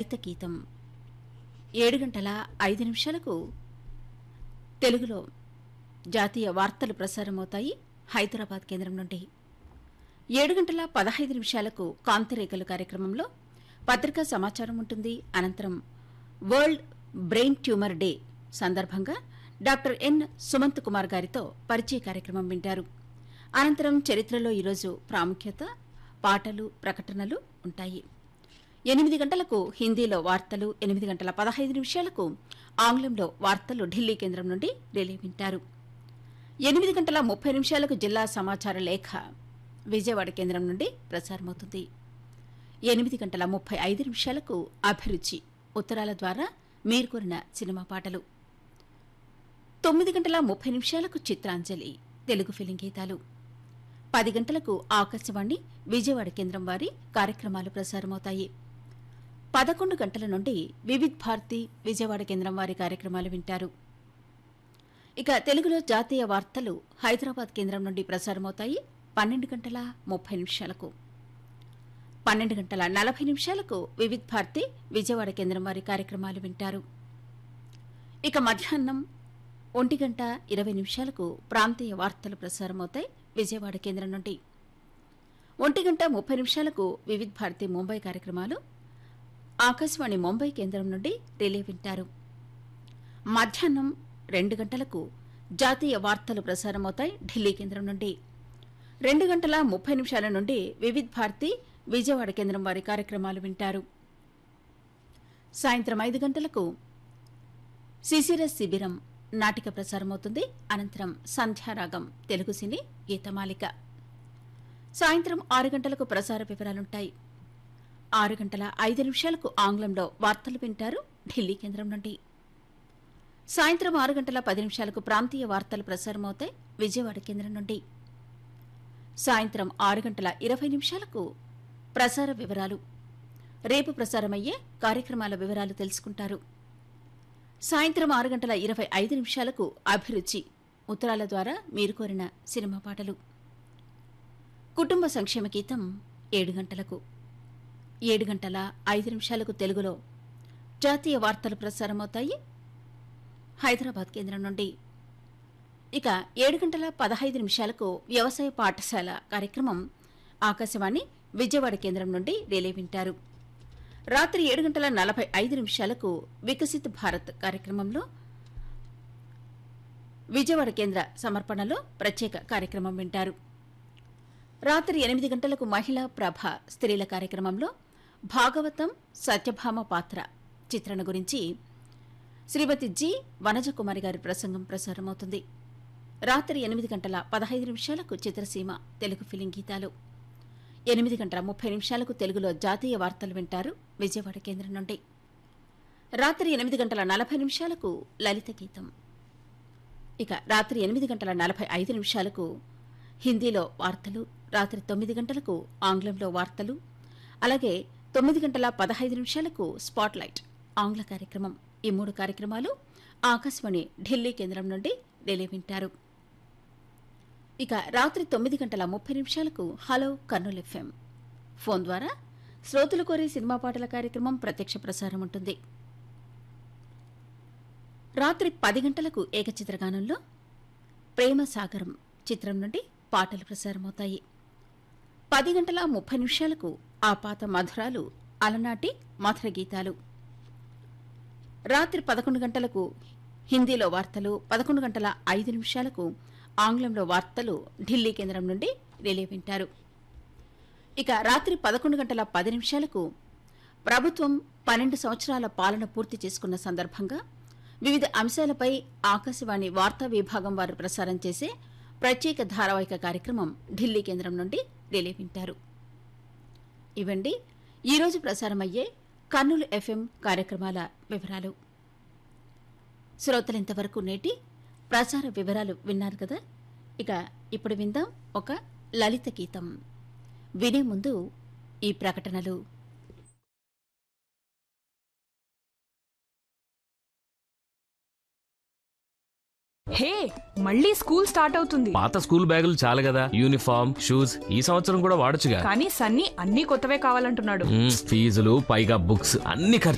లలిత గీతం ఏడు గంటల ఐదు నిమిషాలకు తెలుగులో జాతీయ వార్తలు ప్రసారమవుతాయి హైదరాబాద్ కేంద్రం నుండి ఏడు గంటల పదహైదు నిమిషాలకు కాంతిరేఖలు కార్యక్రమంలో పత్రికా సమాచారం ఉంటుంది అనంతరం వరల్డ్ బ్రెయిన్ ట్యూమర్ డే సందర్భంగా డాక్టర్ ఎన్ సుమంత్ కుమార్ గారితో పరిచయ కార్యక్రమం వింటారు అనంతరం చరిత్రలో ఈరోజు ప్రాముఖ్యత పాటలు ప్రకటనలు ఉంటాయి ఎనిమిది గంటలకు హిందీలో వార్తలు ఎనిమిది గంటల పదహైదు నిమిషాలకు ఆంగ్లంలో వార్తలు ఢిల్లీ కేంద్రం నుండి రిలే వింటారు ఎనిమిది గంటల ముప్పై నిమిషాలకు జిల్లా సమాచార లేఖ విజయవాడ కేంద్రం నుండి ప్రసారమవుతుంది ఎనిమిది గంటల ముప్పై ఐదు నిమిషాలకు అభిరుచి ఉత్తరాల ద్వారా మీరు కోరిన సినిమా పాటలు తొమ్మిది గంటల ముప్పై నిమిషాలకు చిత్రాంజలి తెలుగు ఫిలిం గీతాలు పది గంటలకు ఆకాశవాణి విజయవాడ కేంద్రం వారి కార్యక్రమాలు ప్రసారమవుతాయి పదకొండు గంటల నుండి వివిధ్ భారతి విజయవాడ కేంద్రం వారి కార్యక్రమాలు వింటారు ఇక తెలుగులో జాతీయ వార్తలు హైదరాబాద్ కేంద్రం నుండి ప్రసారమవుతాయి పన్నెండు గంటల ముప్పై నిమిషాలకు పన్నెండు గంటల నలభై నిమిషాలకు వివిధ్ భారతి విజయవాడ కేంద్రం వారి కార్యక్రమాలు వింటారు ఇక మధ్యాహ్నం ఒంటి గంట ఇరవై నిమిషాలకు ప్రాంతీయ వార్తలు ప్రసారమవుతాయి విజయవాడ కేంద్రం నుండి ఒంటి గంట ముప్పై నిమిషాలకు వివిధ్ భారతి ముంబై కార్యక్రమాలు ఆకాశవాణి ముంబై కేంద్రం నుండి రిలే వింటారు మధ్యాహ్నం రెండు గంటలకు జాతీయ వార్తలు ప్రసారమవుతాయి ఢిల్లీ కేంద్రం నుండి రెండు గంటల ముప్పై నిమిషాల నుండి వివిధ్ భారతి విజయవాడ కేంద్రం వారి కార్యక్రమాలు వింటారు సాయంత్రం ఐదు గంటలకు శిశిర శిబిరం నాటిక ప్రసారమవుతుంది అనంతరం సంధ్యారాగం తెలుగు సినీ గీతమాలిక సాయంత్రం ఆరు గంటలకు ప్రసార వివరాలుంటాయి ఆరు గంటల ఐదు నిమిషాలకు ఆంగ్లంలో వార్తలు వింటారు ఢిల్లీ కేంద్రం నుండి సాయంత్రం ఆరు గంటల పది నిమిషాలకు ప్రాంతీయ వార్తలు ప్రసారమవుతాయి విజయవాడ కేంద్రం నుండి సాయంత్రం ఆరు గంటల ఇరవై నిమిషాలకు ప్రసార వివరాలు రేపు ప్రసారమయ్యే కార్యక్రమాల వివరాలు తెలుసుకుంటారు సాయంత్రం ఆరు గంటల ఇరవై ఐదు నిమిషాలకు అభిరుచి ఉత్తరాల ద్వారా మీరు కోరిన సినిమా పాటలు కుటుంబ సంక్షేమ గీతం ఏడు గంటలకు ఏడు గంటల ఐదు నిమిషాలకు తెలుగులో జాతీయ వార్తలు ప్రసారమవుతాయి హైదరాబాద్ కేంద్రం నుండి ఇక ఏడు గంటల పదహైదు నిమిషాలకు వ్యవసాయ పాఠశాల కార్యక్రమం ఆకాశవాణి విజయవాడ కేంద్రం నుండి రిలే వింటారు రాత్రి ఏడు గంటల నలభై ఐదు నిమిషాలకు వికసిత్ భారత్ కార్యక్రమంలో విజయవాడ కేంద్ర సమర్పణలో ప్రత్యేక కార్యక్రమం వింటారు రాత్రి ఎనిమిది గంటలకు మహిళా ప్రభ స్త్రీల కార్యక్రమంలో భాగవతం సత్యభామ పాత్ర చిత్రణ గురించి శ్రీమతి జి వనజకుమారి గారి ప్రసంగం ప్రసారమవుతుంది రాత్రి ఎనిమిది గంటల పదహైదు నిమిషాలకు చిత్రసీమ తెలుగు ఫిలిం గీతాలు ఎనిమిది గంటల ముప్పై నిమిషాలకు తెలుగులో జాతీయ వార్తలు వింటారు విజయవాడ కేంద్రం నుండి రాత్రి ఎనిమిది గంటల నలభై నిమిషాలకు లలిత గీతం ఇక రాత్రి ఎనిమిది గంటల నలభై ఐదు నిమిషాలకు హిందీలో వార్తలు రాత్రి తొమ్మిది గంటలకు ఆంగ్లంలో వార్తలు అలాగే తొమ్మిది గంటల పదహైదు నిమిషాలకు స్పాట్లైట్ ఆంగ్ల కార్యక్రమం ఈ మూడు కార్యక్రమాలు ఆకాశవాణి ఢిల్లీ కేంద్రం నుండి రిలే వింటారు ఇక రాత్రి తొమ్మిది గంటల ముప్పై నిమిషాలకు హలో కర్నూలు ఎఫ్ఎం ఫోన్ ద్వారా శ్రోతలు కోరే సినిమా పాటల కార్యక్రమం ప్రత్యక్ష ప్రసారం ఉంటుంది రాత్రి పది గంటలకు ఏకచిత్రగానంలో ప్రేమ సాగరం చిత్రం నుండి పాటలు ప్రసారమవుతాయి పది గంటల ముప్పై నిమిషాలకు ఆ పాత మధురాలు అలనాటి మధుర గీతాలు రాత్రి పదకొండు గంటలకు హిందీలో వార్తలు పదకొండు గంటల ఐదు నిమిషాలకు ఆంగ్లంలో వార్తలు ఢిల్లీ కేంద్రం నుండి రిలే వింటారు ఇక రాత్రి పదకొండు గంటల పది నిమిషాలకు ప్రభుత్వం పన్నెండు సంవత్సరాల పాలన పూర్తి చేసుకున్న సందర్భంగా వివిధ అంశాలపై ఆకాశవాణి వార్తా విభాగం వారు ప్రసారం చేసే ప్రత్యేక ధారావాహిక కార్యక్రమం ఢిల్లీ కేంద్రం నుండి రిలే వింటారు ఇవండి ఈరోజు ప్రసారమయ్యే కర్నూలు ఎఫ్ఎం కార్యక్రమాల వివరాలు శ్రోతలింతవరకు నేటి ప్రసార వివరాలు విన్నారు కదా ఇక ఇప్పుడు విందాం ఒక లలిత గీతం వినే ముందు ఈ ప్రకటనలు హే మళ్ళీ స్కూల్ స్టార్ట్ అవుతుంది పాత స్కూల్ బ్యాగులు చాలు కదా యూనిఫామ్ షూస్ ఈ సంవత్సరం కూడా వాడొచ్చుగా కానీ సన్నీ అన్ని కొత్తవే కావాలంటున్నాడు మ్మ్, ఫీజులు పైగా బుక్స్ అన్ని ఖర్చు